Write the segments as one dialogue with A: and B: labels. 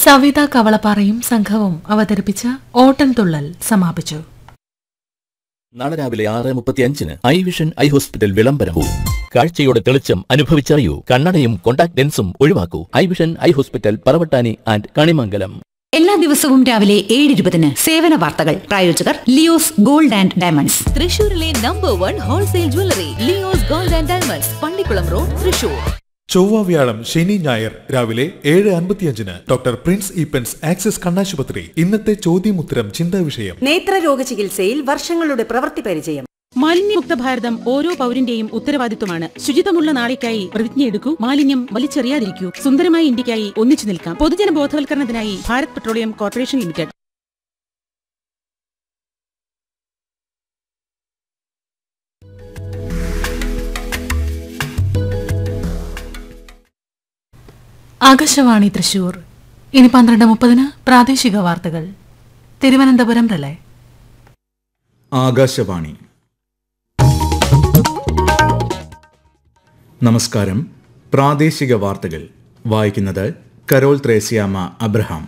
A: സവിത കവളപ്പാറയും സംഘവും അവതരിപ്പിച്ച ഓട്ടൻതുള്ളൽ സമാപിച്ചു
B: നാളെ രാവിലെ ആറ് മുപ്പത്തി അഞ്ചിന് ഐ വിഷൻ ഐ ഹോസ്പിറ്റൽ വിളംബരവും കാഴ്ചയുടെ തെളിച്ചം അനുഭവിച്ചറിയൂ കണ്ണടയും കോണ്ടാക്ട് ലെൻസും ഒഴിവാക്കൂ eye vision eye hospital Paravattani and Kanimangalam
C: എല്ലാ ദിവസവും രാവിലെ ഏഴ് ഇരുപതിന് സേവന വാർത്തകൾ പ്രായോജകർ ലിയോസ് ഗോൾഡ് ആൻഡ് ഡയമണ്ട്സ്
D: തൃശൂരിലെ number one wholesale jewellery Leo's gold and diamonds Pallikulam road Thrissur
E: ചൊവ്വ വ്യാഴം ശനി ഞായർ രാവിലെ ഏഴ് അൻപത്തിയഞ്ചിന് ഡോക്ടർ പ്രിൻസ് ഈപ്പൻസ് ആക്സിസ് കണ്ണാശുപത്രി ഇന്നത്തെ ചോദ്യമുത്തരം ചിന്താ വിഷയം
F: നേത്രരോഗ ചികിത്സയിൽ വർഷങ്ങളുടെ പ്രവൃത്തി പരിചയം
G: മാലിന്യമുക്ത ഭാരതം ഓരോ പൗരന്റെയും ഉത്തരവാദിത്വമാണ് ശുചിത്വമുള്ള നാളേക്കായി പ്രതിജ്ഞയെടുക്കൂ മാലിന്യം വലിച്ചെറിയാതിരിക്കൂ സുന്ദരമായ ഇന്ത്യക്കായി ഒന്നിച്ചു നിൽക്കാം പൊതുജന ബോധവൽക്കരണത്തിനായി Bharat petroleum corporation limited
A: Akashvani Thrissur ഇനി പന്ത്രണ്ട് മുപ്പതിന് പ്രാദേശിക വാർത്തകൾ തിരുവനന്തപുരം റിലേ
H: ആകാശവാണി നമസ്കാരം പ്രാദേശിക വാർത്തകൾ വായിക്കുന്നത് കരോൾ ത്രേസ്യാമ അബ്രഹാം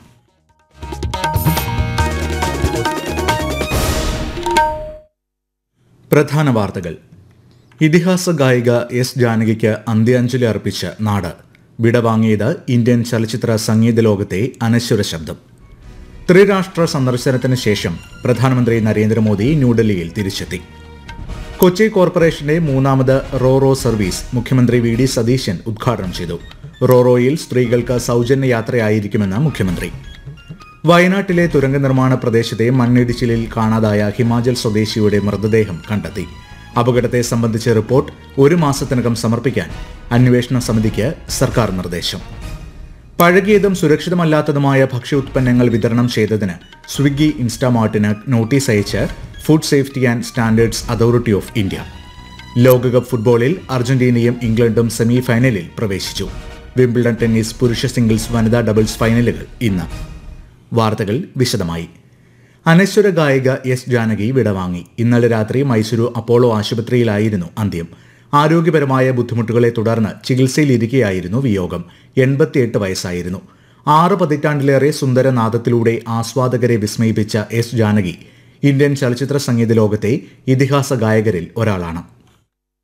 H: പ്രധാന വാർത്തകൾ ഇതിഹാസ ഗായിക എസ് ജാനകിക്ക് അന്ത്യാഞ്ജലി അർപ്പിച്ച് നാട് വിടവാങ്ങിയത് ഇന്ത്യൻ ചലച്ചിത്ര സംഗീത ലോകത്തെ അനശ്വര ശബ്ദം ത്രിരാഷ്ട്ര സന്ദർശനത്തിന് ശേഷം പ്രധാനമന്ത്രി നരേന്ദ്രമോദി ന്യൂഡൽഹിയിൽ തിരിച്ചെത്തി കൊച്ചി കോർപ്പറേഷന്റെ മൂന്നാമത് റോറോ സർവീസ് മുഖ്യമന്ത്രി വി ഡി സതീശൻ ഉദ്ഘാടനം ചെയ്തു റോറോയിൽ സ്ത്രീകൾക്ക് സൗജന്യ യാത്രയായിരിക്കുമെന്ന് മുഖ്യമന്ത്രി വയനാട്ടിലെ തുരങ്ക നിർമ്മാണ പ്രദേശത്തെ മണ്ണിടിച്ചിലിൽ കാണാതായ ഹിമാചൽ സ്വദേശിയുടെ മൃതദേഹം കണ്ടെത്തി അപകടത്തെ സംബന്ധിച്ച റിപ്പോർട്ട് ഒരു മാസത്തിനകം സമർപ്പിക്കാൻ അന്വേഷണ സമിതിക്ക് സർക്കാർ നിർദ്ദേശം പഴകിയതും സുരക്ഷിതമല്ലാത്തതുമായ ഭക്ഷ്യോത്പന്നങ്ങൾ വിതരണം ചെയ്തതിന് സ്വിഗ്ഗി ഇൻസ്റ്റാമാർട്ടിന് നോട്ടീസ് അയച്ച് food safety and standards authority of India ലോകകപ്പ് ഫുട്ബോളിൽ അർജന്റീനയും ഇംഗ്ലണ്ടും സെമി ഫൈനലിൽ പ്രവേശിച്ചു വിംബിൾഡൺ ടെന്നീസ് പുരുഷ സിംഗിൾസ് വനിതാ ഡബിൾസ് ഫൈനലുകൾ ഇന്ന് വാർത്തകൾ വിശദമായി അനശ്വര ഗായിക എസ് ജാനകി വിടവാങ്ങി ഇന്നലെ രാത്രി മൈസൂരു അപ്പോളോ ആശുപത്രിയിലായിരുന്നു അന്ത്യം ആരോഗ്യപരമായ ബുദ്ധിമുട്ടുകളെ തുടർന്ന് ചികിത്സയിലിരിക്കെയായിരുന്നു വിയോഗം എൺപത്തിയെട്ട് വയസ്സായിരുന്നു ആറ് പതിറ്റാണ്ടിലേറെ സുന്ദരനാദത്തിലൂടെ ആസ്വാദകരെ വിസ്മയിപ്പിച്ച എസ് ജാനകി ഇന്ത്യൻ ചലച്ചിത്ര സംഗീത ലോകത്തെ ഇതിഹാസ ഗായകരിൽ ഒരാളാണ്